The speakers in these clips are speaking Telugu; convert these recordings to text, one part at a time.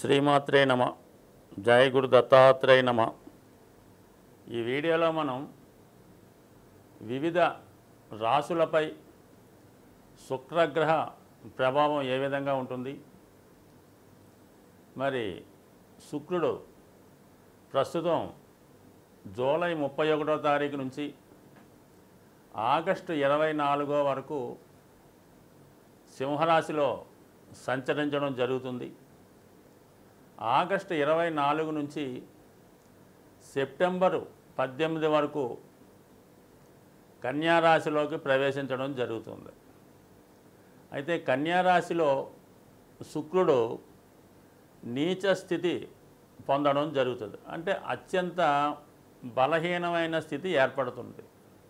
శ్రీమాత్రే నమ జయ గురు దత్తాత్రేయ నమ ఈ వీడియోలో మనం వివిధ రాసులపై శుక్రగ్రహ ప్రభావం ఏ విధంగా ఉంటుంది మరి శుక్రుడు ప్రస్తుతం జూలై ముప్పై ఒకటో తారీఖు నుంచి ఆగస్టు ఇరవై నాలుగో వరకు సింహరాశిలో సంచరించడం జరుగుతుంది ఆగస్టు ఇరవై నాలుగు నుంచి సెప్టెంబరు పద్దెనిమిది వరకు కన్యారాశిలోకి ప్రవేశించడం జరుగుతుంది అయితే కన్యారాశిలో శుక్రుడు నీచ స్థితి పొందడం జరుగుతుంది అంటే అత్యంత బలహీనమైన స్థితి ఏర్పడుతుంది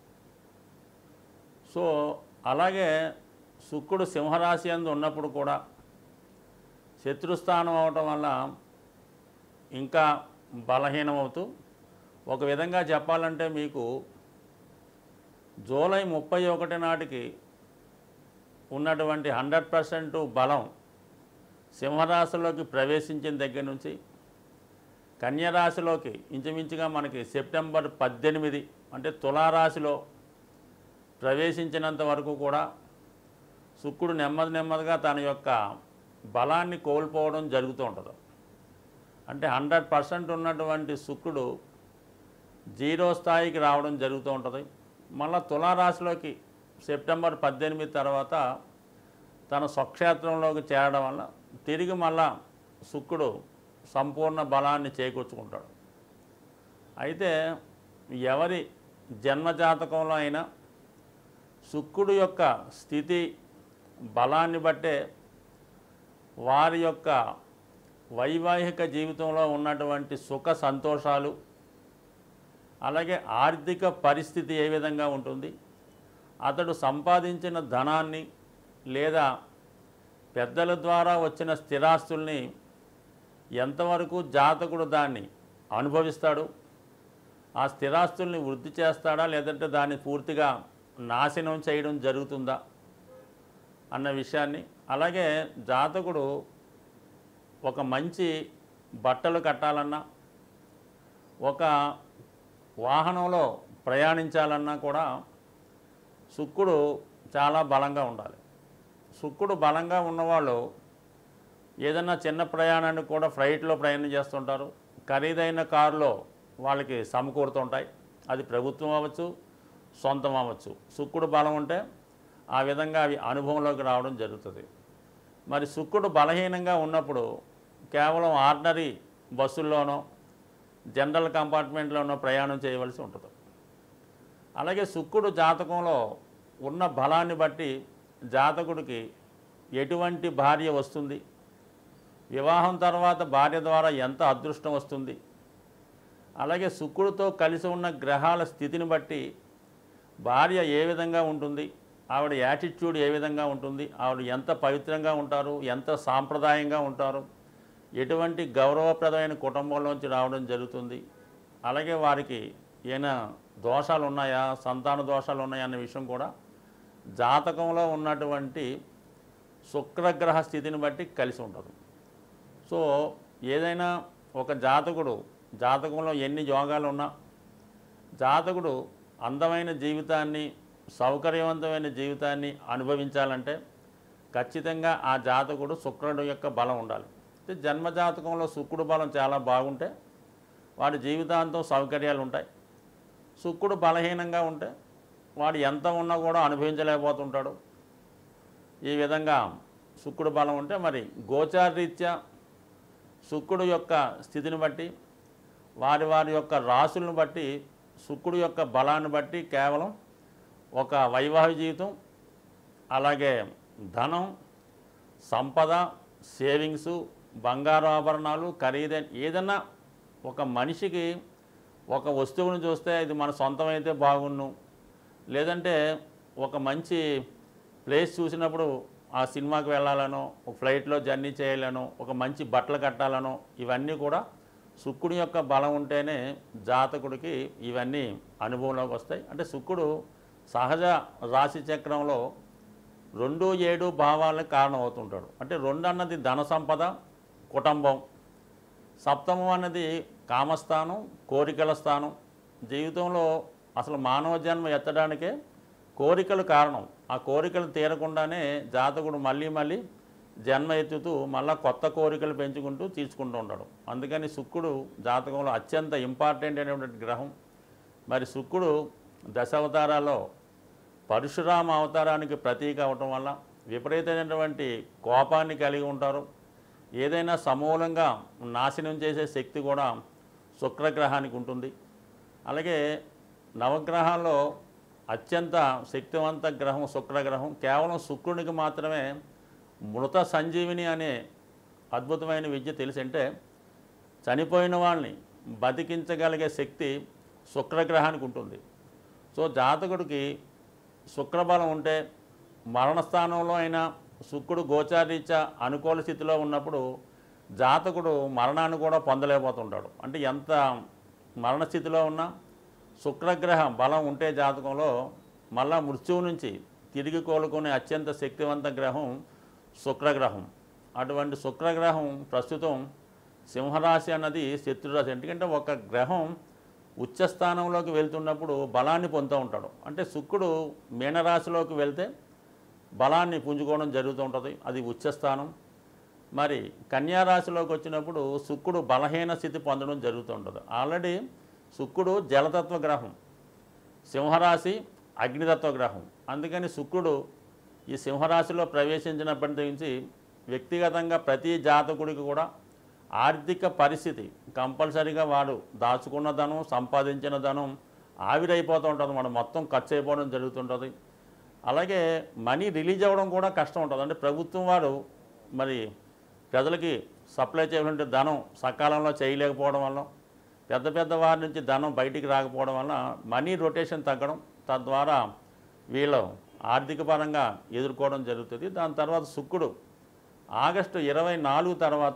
సో అలాగే శుక్రుడు సింహరాశి అందు ఉన్నప్పుడు కూడా శత్రుస్థానం అవటం వల్ల ఇంకా బలహీనమవుతూ ఒక విధంగా చెప్పాలంటే మీకు జూలై ముప్పై ఒకటి నాటికి ఉన్నటువంటి హండ్రెడ్ పర్సెంట్ బలం సింహరాశిలోకి ప్రవేశించిన దగ్గర నుంచి కన్యరాశిలోకి ఇంచుమించుగా మనకి సెప్టెంబర్ పద్దెనిమిది అంటే తులారాశిలో ప్రవేశించినంత వరకు కూడా శుక్రుడు నెమ్మది నెమ్మదిగా తన యొక్క బలాన్ని కోల్పోవడం జరుగుతూ ఉంటుంది అంటే హండ్రెడ్ పర్సెంట్ ఉన్నటువంటి శుక్రుడు జీరో స్థాయికి రావడం జరుగుతూ ఉంటుంది మళ్ళా తులారాశిలోకి సెప్టెంబర్ పద్దెనిమిది తర్వాత తన స్వక్షేత్రంలోకి చేరడం వల్ల తిరిగి మళ్ళా శుక్రుడు సంపూర్ణ బలాన్ని చేకూర్చుకుంటాడు అయితే ఎవరి జన్మజాతకంలో అయినా శుక్రుడు యొక్క స్థితి బలాన్ని బట్టే వారి యొక్క వైవాహిక జీవితంలో ఉన్నటువంటి సుఖ సంతోషాలు అలాగే ఆర్థిక పరిస్థితి ఏ విధంగా ఉంటుంది అతడు సంపాదించిన ధనాన్ని లేదా పెద్దల ద్వారా వచ్చిన స్థిరాస్తుల్ని ఎంతవరకు జాతకుడు దాన్ని అనుభవిస్తాడు ఆ స్థిరాస్తుల్ని వృద్ధి చేస్తాడా లేదంటే దాన్ని పూర్తిగా నాశనం చేయడం జరుగుతుందా అన్న విషయాన్ని అలాగే జాతకుడు ఒక మంచి బట్టలు కట్టాలన్నా ఒక వాహనంలో ప్రయాణించాలన్నా కూడా శుక్రుడు చాలా బలంగా ఉండాలి శుక్రుడు బలంగా ఉన్నవాళ్ళు ఏదన్నా చిన్న ప్రయాణానికి కూడా ఫ్లైట్లో ప్రయాణం చేస్తుంటారు ఖరీదైన కారులో వాళ్ళకి సమకూరుతుంటాయి అది ప్రభుత్వం అవ్వచ్చు సొంతం అవ్వచ్చు శుక్రుడు బలం ఉంటే ఆ విధంగా అవి అనుభవంలోకి రావడం జరుగుతుంది మరి శుక్రుడు బలహీనంగా ఉన్నప్పుడు కేవలం ఆర్డినరీ బస్సుల్లోనో జనరల్ కంపార్ట్మెంట్లోనో ప్రయాణం చేయవలసి ఉంటుంది అలాగే శుక్రుడు జాతకంలో ఉన్న బలాన్ని బట్టి జాతకుడికి ఎటువంటి భార్య వస్తుంది వివాహం తర్వాత భార్య ద్వారా ఎంత అదృష్టం వస్తుంది అలాగే శుక్రుడితో కలిసి ఉన్న గ్రహాల స్థితిని బట్టి భార్య ఏ విధంగా ఉంటుంది ఆవిడ యాటిట్యూడ్ ఏ విధంగా ఉంటుంది ఆవిడ ఎంత పవిత్రంగా ఉంటారు ఎంత సాంప్రదాయంగా ఉంటారు ఎటువంటి గౌరవప్రదమైన కుటుంబంలోంచి రావడం జరుగుతుంది అలాగే వారికి ఏమైనా దోషాలు ఉన్నాయా సంతాన దోషాలు ఉన్నాయా అన్న విషయం కూడా జాతకంలో ఉన్నటువంటి శుక్రగ్రహ స్థితిని బట్టి కలిసి ఉంటుంది సో ఏదైనా ఒక జాతకుడు జాతకంలో ఎన్ని యోగాలు ఉన్నా జాతకుడు అందమైన జీవితాన్ని సౌకర్యవంతమైన జీవితాన్ని అనుభవించాలంటే ఖచ్చితంగా ఆ జాతకుడు శుక్రుడు యొక్క బలం ఉండాలి అయితే జన్మజాతకంలో శుక్రుడు బలం చాలా బాగుంటే వాడి జీవితాంతం సౌకర్యాలు ఉంటాయి శుక్రుడు బలహీనంగా ఉంటే వాడు ఎంత ఉన్నా కూడా అనుభవించలేకపోతుంటాడు ఈ విధంగా శుక్రుడు బలం ఉంటే మరి గోచారరీత్యా శుక్రుడు యొక్క స్థితిని బట్టి వారి వారి యొక్క రాసులను బట్టి శుక్రుడు యొక్క బలాన్ని బట్టి కేవలం ఒక వైవాహిక జీవితం అలాగే ధనం సంపద సేవింగ్స్ బంగారు ఆభరణాలు ఖరీదైన ఏదన్నా ఒక మనిషికి ఒక వస్తువును చూస్తే ఇది మన సొంతమైతే బాగున్ను లేదంటే ఒక మంచి ప్లేస్ చూసినప్పుడు ఆ సినిమాకి వెళ్ళాలనో ఒక ఫ్లైట్లో జర్నీ చేయాలనో ఒక మంచి బట్టలు కట్టాలనో ఇవన్నీ కూడా శుక్రుడి యొక్క బలం ఉంటేనే జాతకుడికి ఇవన్నీ అనుభవంలోకి వస్తాయి అంటే శుక్రుడు సహజ రాశి చక్రంలో రెండు ఏడు భావాలకు కారణం అవుతుంటాడు అంటే రెండు అన్నది ధన సంపద కుటుంబం సప్తమం అన్నది కామస్థానం కోరికల స్థానం జీవితంలో అసలు మానవ జన్మ ఎత్తడానికే కోరికలు కారణం ఆ కోరికలు తీరకుండానే జాతకుడు మళ్ళీ మళ్ళీ జన్మ ఎత్తుతూ మళ్ళా కొత్త కోరికలు పెంచుకుంటూ తీసుకుంటూ ఉంటాడు అందుకని శుక్రుడు జాతకంలో అత్యంత ఇంపార్టెంట్ అయినటువంటి గ్రహం మరి శుక్రుడు దశావతారాల్లో పరశురామ అవతారానికి ప్రతీక అవటం వల్ల విపరీతమైనటువంటి కోపాన్ని కలిగి ఉంటారు ఏదైనా సమూలంగా నాశనం చేసే శక్తి కూడా శుక్రగ్రహానికి ఉంటుంది అలాగే నవగ్రహాల్లో అత్యంత శక్తివంత గ్రహం శుక్రగ్రహం కేవలం శుక్రునికి మాత్రమే మృత సంజీవిని అనే అద్భుతమైన విద్య తెలిసింటే చనిపోయిన వాళ్ళని బతికించగలిగే శక్తి శుక్రగ్రహానికి ఉంటుంది సో జాతకుడికి శుక్రబలం ఉంటే మరణస్థానంలో అయినా శుక్రుడు గోచారీత్యా అనుకూల స్థితిలో ఉన్నప్పుడు జాతకుడు మరణాన్ని కూడా పొందలేకపోతుంటాడు అంటే ఎంత మరణస్థితిలో ఉన్నా శుక్రగ్రహ బలం ఉంటే జాతకంలో మళ్ళా మృత్యువు నుంచి తిరిగి కోలుకునే అత్యంత శక్తివంత గ్రహం శుక్రగ్రహం అటువంటి శుక్రగ్రహం ప్రస్తుతం సింహరాశి అన్నది శత్రురాశి ఎందుకంటే ఒక గ్రహం ఉచ్చస్థానంలోకి వెళ్తున్నప్పుడు బలాన్ని పొందుతూ ఉంటాడు అంటే శుక్రుడు మీనరాశిలోకి వెళ్తే బలాన్ని పుంజుకోవడం జరుగుతూ ఉంటుంది అది ఉచ్చస్థానం మరి కన్యా రాశిలోకి వచ్చినప్పుడు శుక్రుడు బలహీన స్థితి పొందడం జరుగుతూ ఉంటుంది ఆల్రెడీ శుక్రుడు జలతత్వ గ్రహం సింహరాశి అగ్నితత్వ గ్రహం అందుకని శుక్రుడు ఈ సింహరాశిలో ప్రవేశించినప్పటి నుంచి వ్యక్తిగతంగా ప్రతి జాతకుడికి కూడా ఆర్థిక పరిస్థితి కంపల్సరీగా వాడు దాచుకున్న ధనం సంపాదించిన ధనం ఆవిరైపోతూ ఉంటుంది మనం మొత్తం ఖర్చు అయిపోవడం జరుగుతుంటుంది అలాగే మనీ రిలీజ్ అవ్వడం కూడా కష్టం ఉంటుంది అంటే ప్రభుత్వం వారు మరి ప్రజలకి సప్లై చేయవలసిన ధనం సకాలంలో చేయలేకపోవడం వల్ల పెద్ద పెద్ద వారి నుంచి ధనం బయటికి రాకపోవడం వల్ల మనీ రొటేషన్ తగ్గడం తద్వారా వీళ్ళు ఆర్థిక పరంగా ఎదుర్కోవడం జరుగుతుంది దాని తర్వాత శుక్రుడు ఆగస్టు ఇరవై నాలుగు తర్వాత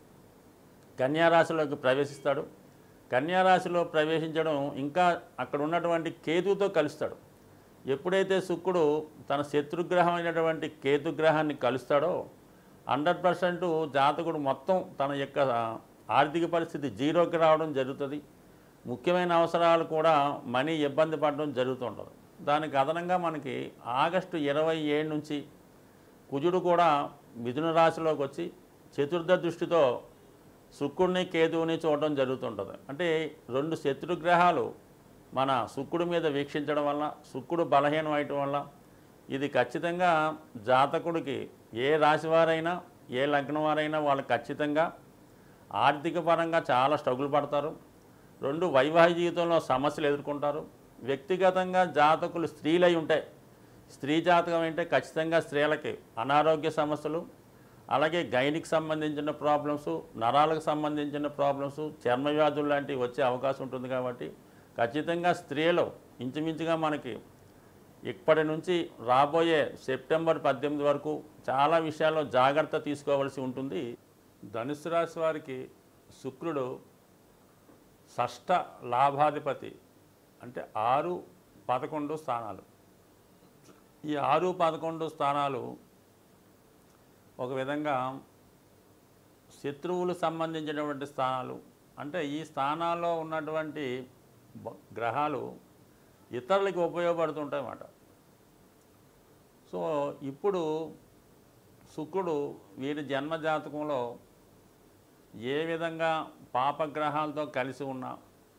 కన్యారాశిలోకి ప్రవేశిస్తాడు కన్యారాశిలో ప్రవేశించడం ఇంకా అక్కడ ఉన్నటువంటి కేతుతో కలుస్తాడు ఎప్పుడైతే శుక్రుడు తన శత్రుగ్రహం అయినటువంటి కేతుగ్రహాన్ని కలుస్తాడో హండ్రెడ్ పర్సెంట్ జాతకుడు మొత్తం తన యొక్క ఆర్థిక పరిస్థితి జీరోకి రావడం జరుగుతుంది ముఖ్యమైన అవసరాలు కూడా మనీ ఇబ్బంది పడడం జరుగుతుంటుంది దానికి అదనంగా మనకి ఆగస్టు ఇరవై ఏడు నుంచి కుజుడు కూడా మిథున రాశిలోకి వచ్చి చతుర్థ దృష్టితో శుక్రుడిని కేతువుని చూడడం జరుగుతుంటుంది అంటే రెండు శత్రుగ్రహాలు మన శుక్రుడి మీద వీక్షించడం వల్ల శుక్రుడు బలహీనం అవటం వల్ల ఇది ఖచ్చితంగా జాతకుడికి ఏ రాశి వారైనా ఏ లగ్నం వారైనా వాళ్ళు ఖచ్చితంగా ఆర్థిక పరంగా చాలా స్ట్రగుల్ పడతారు రెండు వైవాహిక జీవితంలో సమస్యలు ఎదుర్కొంటారు వ్యక్తిగతంగా జాతకులు స్త్రీలై ఉంటాయి స్త్రీ జాతకం అంటే ఖచ్చితంగా స్త్రీలకి అనారోగ్య సమస్యలు అలాగే గైనికి సంబంధించిన ప్రాబ్లమ్స్ నరాలకు సంబంధించిన ప్రాబ్లమ్స్ చర్మ వ్యాధులు లాంటివి వచ్చే అవకాశం ఉంటుంది కాబట్టి ఖచ్చితంగా స్త్రీలు ఇంచుమించుగా మనకి ఇప్పటి నుంచి రాబోయే సెప్టెంబర్ పద్దెనిమిది వరకు చాలా విషయాల్లో జాగ్రత్త తీసుకోవాల్సి ఉంటుంది ధనుసు రాశి వారికి శుక్రుడు షష్ఠ లాభాధిపతి అంటే ఆరు పదకొండు స్థానాలు ఈ ఆరు పదకొండు స్థానాలు ఒక విధంగా శత్రువులు సంబంధించినటువంటి స్థానాలు అంటే ఈ స్థానాల్లో ఉన్నటువంటి బ- గ్రహాలు ఇతరులకి ఉపయోగపడుతుంటాయి అన్నమాట సో ఇప్పుడు శుక్రుడు వీరి జన్మజాతకంలో ఏ విధంగా పాపగ్రహాలతో కలిసి ఉన్నా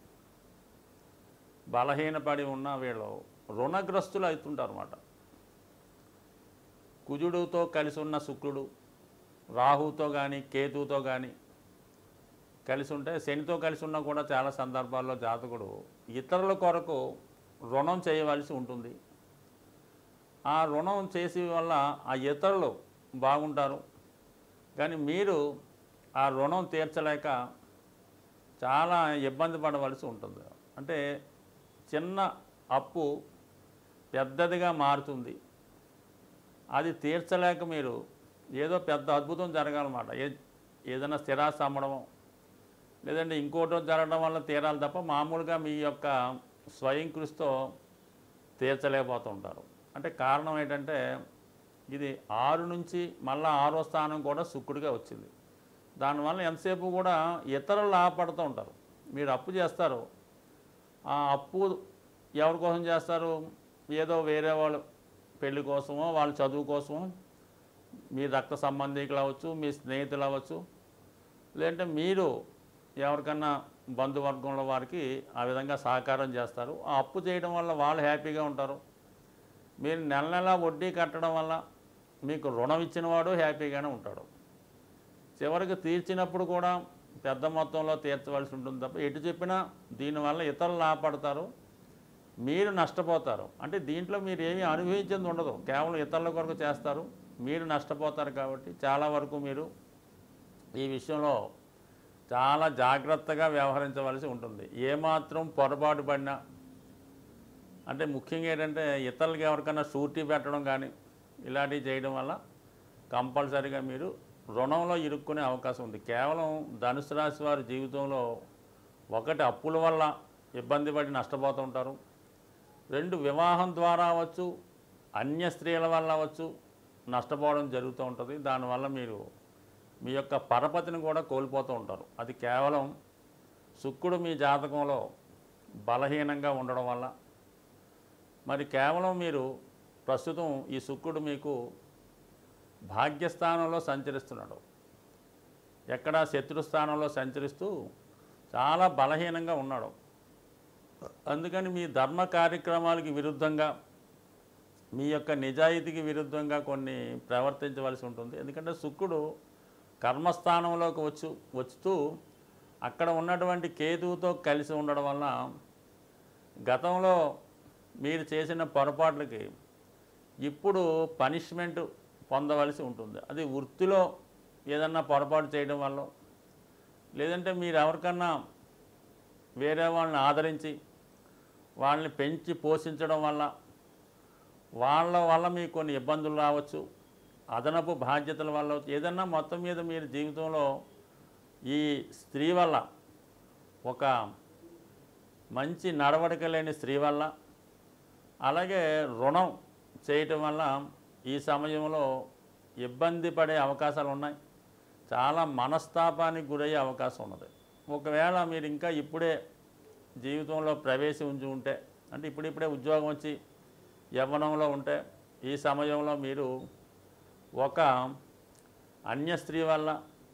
బలహీనపడి ఉన్న వీళ్ళు రుణగ్రస్తులు అవుతుంటారు అన్నమాట కుజుడుతో కలిసి ఉన్న శుక్రుడు రాహుతో కానీ కేతువుతో కానీ కలిసి ఉంటే శనితో కలిసి ఉన్నా కూడా చాలా సందర్భాల్లో జాతకుడు ఇతరుల కొరకు రుణం చేయవలసి ఉంటుంది ఆ రుణం చేసి వల్ల ఆ ఇతరులు బాగుంటారు కానీ మీరు ఆ రుణం తీర్చలేక చాలా ఇబ్బంది పడవలసి ఉంటుంది అంటే చిన్న అప్పు పెద్దదిగా మారుతుంది అది తీర్చలేక మీరు ఏదో పెద్ద అద్భుతం జరగాలన్నమాట ఏ ఏదైనా స్థిరాస్తి అమ్మడమో లేదంటే ఇంకోటో జరగడం వల్ల తీరాలి తప్ప మామూలుగా మీ యొక్క స్వయం కృషితో తీర్చలేకపోతుంటారు అంటే కారణం ఏంటంటే ఇది ఆరు నుంచి మళ్ళా ఆరో స్థానం కూడా శుక్రుడిగా వచ్చింది దానివల్ల ఎంతసేపు కూడా ఇతరులు లాభపడుతూ ఉంటారు మీరు అప్పు చేస్తారు ఆ అప్పు ఎవరి కోసం చేస్తారు ఏదో వేరే వాళ్ళు పెళ్లి కోసమో వాళ్ళ చదువు కోసమో మీ రక్త సంబంధికులు అవ్వచ్చు మీ స్నేహితులు అవ్వచ్చు లేదంటే మీరు ఎవరికన్నా బంధువర్గంలో వారికి ఆ విధంగా సహకారం చేస్తారు ఆ అప్పు చేయడం వల్ల వాళ్ళు హ్యాపీగా ఉంటారు మీరు నెల నెల వడ్డీ కట్టడం వల్ల మీకు రుణం ఇచ్చిన వాడు హ్యాపీగానే ఉంటాడు చివరికి తీర్చినప్పుడు కూడా పెద్ద మొత్తంలో తీర్చవలసి ఉంటుంది తప్ప ఎటు చెప్పినా దీనివల్ల ఇతరులు లాభపడతారు మీరు నష్టపోతారు అంటే దీంట్లో మీరు ఏమీ అనుభవించింది ఉండదు కేవలం ఇతరుల కొరకు చేస్తారు మీరు నష్టపోతారు కాబట్టి చాలా వరకు మీరు ఈ విషయంలో చాలా జాగ్రత్తగా వ్యవహరించవలసి ఉంటుంది ఏమాత్రం పొరపాటు పడినా అంటే ముఖ్యంగా ఏంటంటే ఇతరులకి ఎవరికైనా షూరిటీ పెట్టడం కానీ ఇలాంటివి చేయడం వల్ల కంపల్సరీగా మీరు రుణంలో ఇరుక్కునే అవకాశం ఉంది కేవలం ధనుసు రాశి వారి జీవితంలో ఒకటి అప్పుల వల్ల ఇబ్బంది పడి నష్టపోతూ ఉంటారు రెండు వివాహం ద్వారా అవ్వచ్చు అన్య స్త్రీల వల్ల అవ్వచ్చు నష్టపోవడం జరుగుతూ ఉంటుంది దానివల్ల మీరు మీ యొక్క పరపతిని కూడా కోల్పోతూ ఉంటారు అది కేవలం శుక్రుడు మీ జాతకంలో బలహీనంగా ఉండడం వల్ల మరి కేవలం మీరు ప్రస్తుతం ఈ శుక్రుడు మీకు భాగ్యస్థానంలో సంచరిస్తున్నాడు ఎక్కడ శత్రుస్థానంలో సంచరిస్తూ చాలా బలహీనంగా ఉన్నాడు అందుకని మీ ధర్మ కార్యక్రమాలకి విరుద్ధంగా మీ యొక్క నిజాయితీకి విరుద్ధంగా కొన్ని ప్రవర్తించవలసి ఉంటుంది ఎందుకంటే శుక్రుడు కర్మస్థానంలోకి వచ్చు వచ్చుతూ అక్కడ ఉన్నటువంటి కేతువుతో కలిసి ఉండడం వల్ల గతంలో మీరు చేసిన పొరపాట్లకి ఇప్పుడు పనిష్మెంట్ పొందవలసి ఉంటుంది అది వృత్తిలో ఏదన్నా పొరపాటు చేయడం వల్ల లేదంటే మీరు ఎవరికన్నా వేరే వాళ్ళని ఆదరించి వాళ్ళని పెంచి పోషించడం వల్ల వాళ్ళ వల్ల మీకు కొన్ని ఇబ్బందులు రావచ్చు అదనపు బాధ్యతల వల్ల అవచ్చు. ఏదన్నా మొత్తం మీద మీరు జీవితంలో ఈ స్త్రీ వల్ల ఒక మంచి నడవడిక లేని స్త్రీ వల్ల అలాగే రుణం చేయటం వల్ల ఈ సమయంలో ఇబ్బంది పడే అవకాశాలు ఉన్నాయి చాలా మనస్తాపానికి గురయ్యే అవకాశం ఉన్నది ఒకవేళ మీరు ఇంకా ఇప్పుడే జీవితంలో ప్రవేశించి ఉంటే అంటే ఇప్పుడిప్పుడే ఉద్యోగం వచ్చి యవ్వనంలో ఉంటే ఈ సమయంలో మీరు ఒక అన్య స్త్రీ వల్ల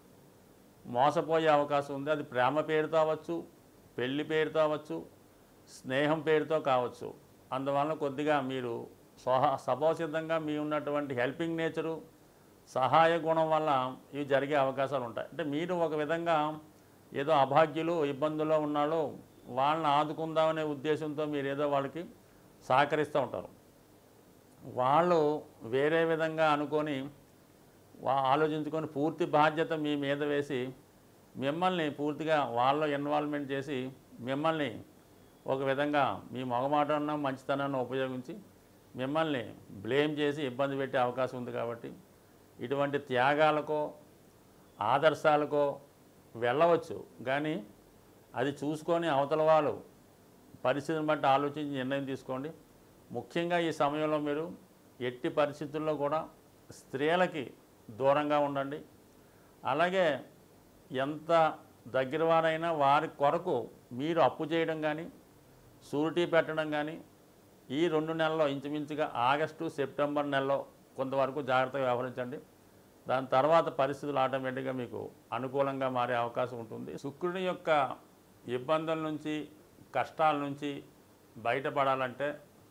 మోసపోయే అవకాశం ఉంది అది ప్రేమ పేరుతో అవ్వచ్చు పెళ్లి పేరుతో అవ్వచ్చు స్నేహం పేరుతో కావచ్చు అందువలన కొద్దిగా మీరు స్వహ సపోసిద్ధంగా మీ ఉన్నటువంటి హెల్పింగ్ నేచరు సహాయ గుణం వల్ల ఇవి జరిగే అవకాశాలు ఉంటాయి అంటే మీరు ఒక విధంగా ఏదో అభాగ్యులు ఇబ్బందుల్లో ఉన్నాలో వాళ్ళని ఆదుకుందామనే ఉద్దేశంతో మీరు ఏదో వాళ్ళకి సహకరిస్తూ ఉంటారు వాళ్ళు వేరే విధంగా అనుకొని వా- ఆలోచించుకొని పూర్తి బాధ్యత మీ మీద వేసి మిమ్మల్ని పూర్తిగా వాళ్ళ ఇన్వాల్వ్మెంట్ చేసి మిమ్మల్ని ఒక విధంగా మీ మగమాటన్న మంచితనాన్ని ఉపయోగించి మిమ్మల్ని బ్లేమ్ చేసి ఇబ్బంది పెట్టే అవకాశం ఉంది కాబట్టి ఇటువంటి త్యాగాలకో ఆదర్శాలకో వెళ్ళవచ్చు కానీ అది చూసుకొని అవతల వాళ్ళు పరిస్థితిని బట్టి ఆలోచించి నిర్ణయం తీసుకోండి ముఖ్యంగా ఈ సమయంలో మీరు ఎట్టి పరిస్థితుల్లో కూడా స్త్రీలకి దూరంగా ఉండండి అలాగే ఎంత దగ్గర వారైనా వారి కొరకు మీరు అప్పు చేయడం కానీ షూరిటీ పెట్టడం కానీ ఈ రెండు నెలల్లో ఇంచుమించుగా ఆగస్టు సెప్టెంబర్ నెలలో కొంతవరకు జాగ్రత్తగా వ్యవహరించండి దాని తర్వాత పరిస్థితులు ఆటోమేటిక్గా మీకు అనుకూలంగా మారే అవకాశం ఉంటుంది శుక్రుని యొక్క ఇబ్బందుల నుంచి కష్టాల నుంచి బయటపడాలంటే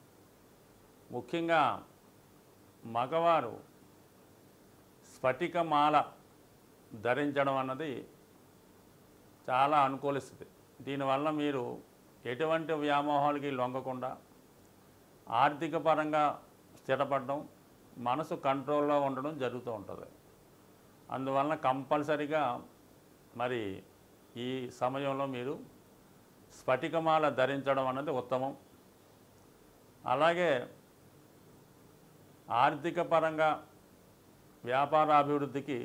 ముఖ్యంగా మగవారు స్ఫటికమాల ధరించడం అన్నది చాలా అనుకూలిస్తుంది దీనివల్ల మీరు ఎటువంటి వ్యామోహాలకి లొంగకుండా ఆర్థిక పరంగా స్థిరపడడం మనసు కంట్రోల్లో ఉండడం జరుగుతూ ఉంటుంది అందువలన కంపల్సరిగా మరి ఈ సమయంలో మీరు స్ఫటికమాల ధరించడం అన్నది ఉత్తమం అలాగే ఆర్థిక పరంగా వ్యాపార అభివృద్ధికి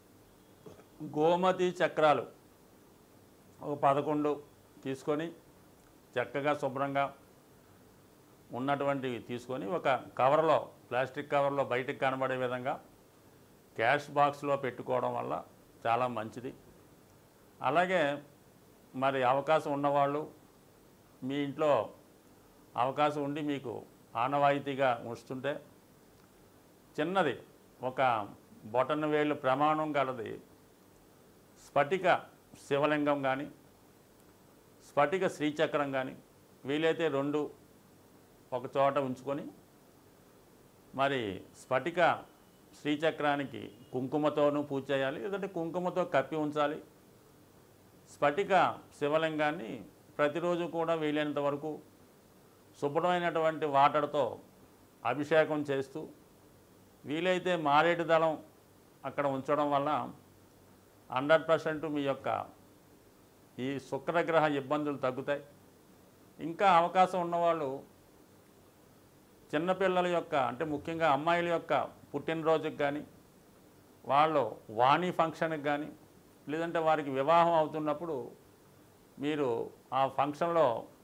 గోమతి చక్రాలు ఒక పదకొండు తీసుకొని చక్కగా శుభ్రంగా ఉన్నటువంటివి తీసుకొని ఒక కవర్లో ప్లాస్టిక్ కవర్లో బయటకు కనబడే విధంగా క్యాష్ బాక్స్లో పెట్టుకోవడం వల్ల చాలా మంచిది అలాగే మరి అవకాశం ఉన్నవాళ్ళు మీ ఇంట్లో అవకాశం ఉండి మీకు ఆనవాయితీగా ఉంచుతుంటే చిన్నది ఒక బొటన వేలు ప్రమాణం గలది స్ఫటిక శివలింగం కానీ స్ఫటిక శ్రీచక్రం కానీ వీలైతే రెండు ఒక చోట ఉంచుకొని మరి స్ఫటిక శ్రీచక్రానికి కుంకుమతోనూ పూజ చేయాలి లేదంటే కుంకుమతో కప్పి ఉంచాలి స్ఫటిక శివలింగాన్ని ప్రతిరోజు కూడా వీలైనంత వరకు శుభ్రమైనటువంటి వాటర్తో అభిషేకం చేస్తూ వీలైతే మారేడు దళం అక్కడ ఉంచడం వల్ల హండ్రెడ్ పర్సెంట్ మీ యొక్క ఈ శుక్రగ్రహ ఇబ్బందులు తగ్గుతాయి ఇంకా అవకాశం ఉన్నవాళ్ళు చిన్నపిల్లల యొక్క అంటే ముఖ్యంగా అమ్మాయిల యొక్క పుట్టినరోజుకి కానీ వాళ్ళు వాణి ఫంక్షన్కి కానీ లేదంటే వారికి వివాహం అవుతున్నప్పుడు మీరు ఆ ఫంక్షన్లో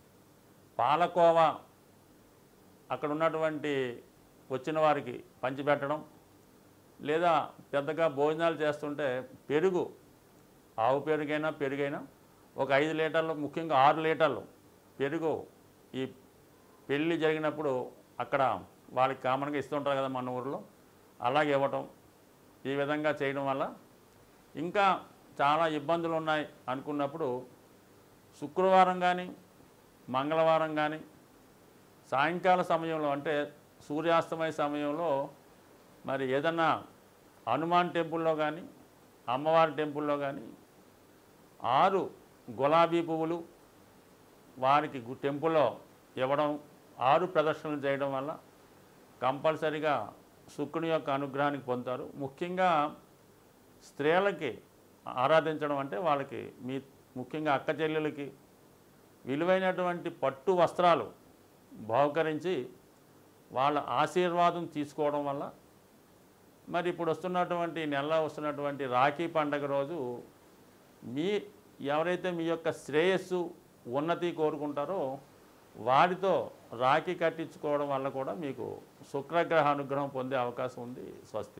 పాలకోవా అక్కడ ఉన్నటువంటి వచ్చిన వారికి పంచిపెట్టడం లేదా పెద్దగా భోజనాలు చేస్తుంటే పెరుగు ఆవు పెరుగైనా పెరుగైనా ఒక ఐదు లీటర్లు ముఖ్యంగా ఆరు లీటర్లు పెరుగు ఈ పెళ్ళి జరిగినప్పుడు అక్కడ వాళ్ళకి కామన్గా ఇస్తుంటారు కదా మన ఊరిలో అలాగే ఇవ్వటం ఈ విధంగా చేయడం వల్ల ఇంకా చాలా ఇబ్బందులు ఉన్నాయి అనుకున్నప్పుడు శుక్రవారం కానీ మంగళవారం కానీ సాయంకాల సమయంలో అంటే సూర్యాస్తమయ సమయంలో మరి ఏదన్నా హనుమాన్ టెంపుల్లో కానీ అమ్మవారి టెంపుల్లో కానీ ఆరు గులాబీ పువ్వులు వారికి గు- టెంపుల్లో ఇవ్వడం ఆరు ప్రదర్శనలు చేయడం వల్ల కంపల్సరిగా శుక్రుని యొక్క అనుగ్రహానికి పొందుతారు ముఖ్యంగా స్త్రీలకి ఆరాధించడం అంటే వాళ్ళకి మీ ముఖ్యంగా అక్క చెల్లెలకి విలువైనటువంటి పట్టు వస్త్రాలు బహుకరించి వాళ్ళ ఆశీర్వాదం తీసుకోవడం వల్ల మరి ఇప్పుడు వస్తున్నటువంటి నెల వస్తున్నటువంటి రాఖీ పండగ రోజు మీ ఎవరైతే మీ యొక్క శ్రేయస్సు ఉన్నతి కోరుకుంటారో వారితో రాఖీ కట్టించుకోవడం వల్ల కూడా మీకు శుక్రగ్రహ అనుగ్రహం పొందే అవకాశం ఉంది స్వస్తి